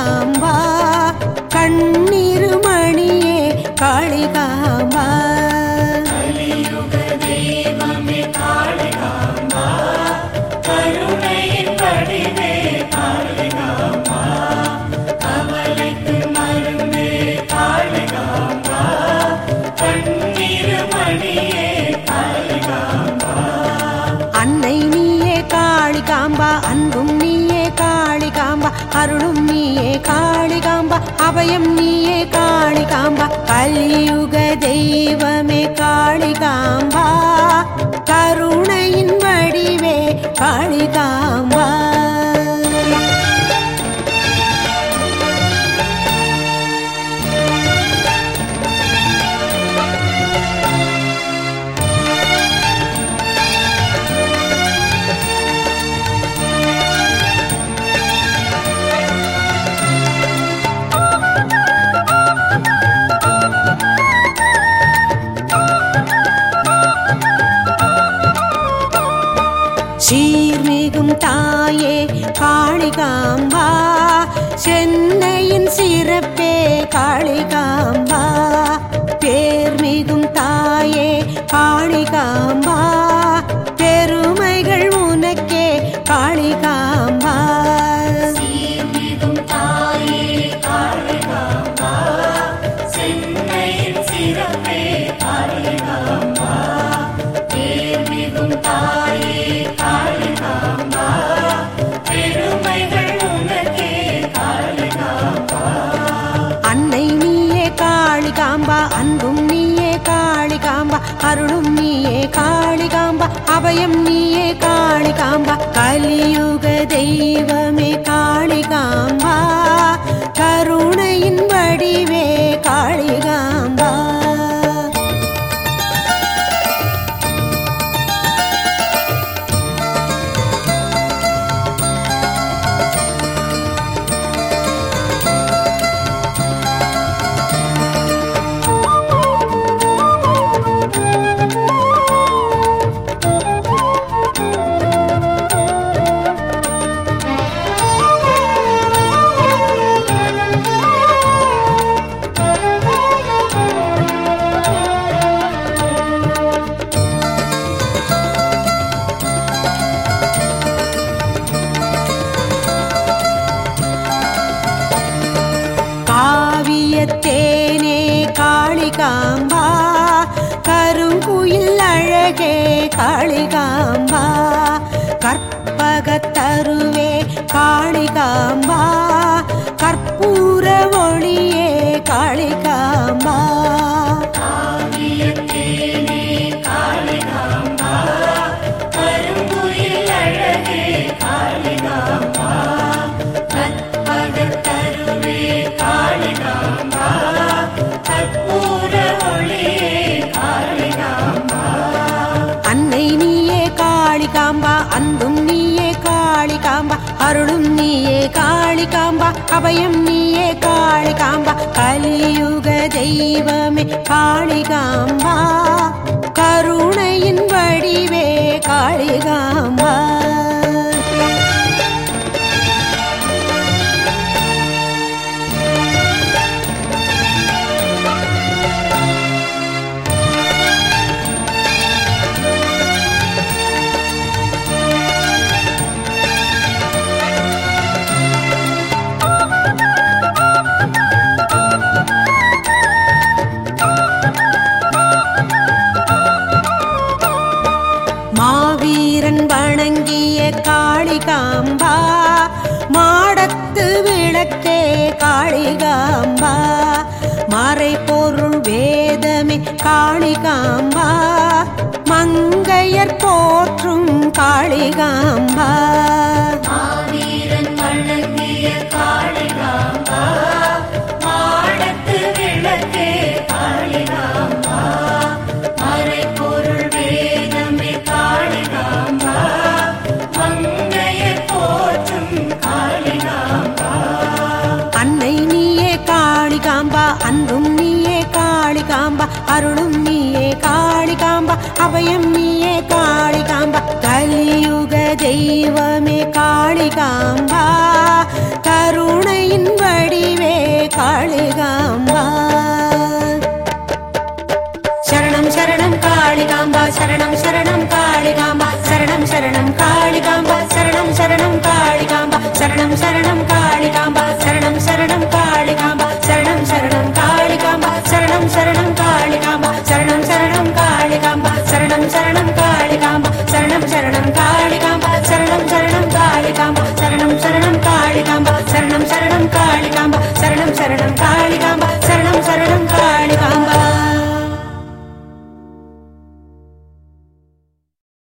காளிகாம்பா கண்ணீருமணியே காளிகாம்பா அன்னை நீயே காளிகாம்பா அன்பும் நீயே காளிகாம்பா அருளும் நீயே காளிகாம்பா அபயம் நீயே காளிகாம்பா கலியுக தெய்வமே காளிகாம்பா கருணையின் வடிவே காளிகாம்பா சீர்மிகும் தாயே காளிகாம்பா சென்னையின் சிறப்பே காளிகாம்பா பேர்மிகும் தாயே காளிகாம்பா பெருமைகள் உனக்கே காளிகாம்பா அன்னை நீயே காளிகாம்பா அன்பும் நீயே காளிகாம்பா அருளும் நீயே காளிகாம்பா அபயம் நீயே காளிகாம்பா கலியுக தெய்வமே காளிகாம்பா கருணையின் வடிவே காளிகாம்பா காவியத்தேனே காளிகாம்பா கருங்குயில் அழகே காளிகாம்பா கற்பகத்தருவே காளிகாம்பா கற்பூர ஒளியே காளிகாம்பா அன்னை நீயே காளிகாம்பா அன்பும் நீயே காளிகாம்பா அருளும் நீயே காளிகாம்பா அபயம் நீயே காளிகாம்பா கலியுக தெய்வமே காளிகாம்பா கருணையின் வடிவே காளிகாம்பா மாவீரன் வணங்கிய காளிகாம்பா மாடத்து விளக்கே காளிகாம்பா மறை பொருள் வேதமே காளிகாம்பா மங்கையர் போற்றும் காளிகாம்பா மாவீரன் வணங்கிய காளிகாம்பா மாடத்து விளக்கே காளிகாம்பா மறைபொருள் வேதமே காளிகாம்பா மங்கையர் போற்றும் காளிகாம்பா அன்னை நீயே காளிகாம்பா அன்பும் நீயே காளிகாம்பா அருளும் நீயே காளிகாம்பா அபயம் நீயே காளிகாம்பா கலியுக தெய்வமே காளிகாம்பா கரு கருணையின் வடிவே காளிகாம்பா சரணம் சரணம் காளிகாம்பா சரணம் சரணம் காளிகாம்பா சரணம் சரணம் காளிகாம்பா சரணம் சரணம் காளிகாம்பா சரணம் சரணம் காளிகாம்பா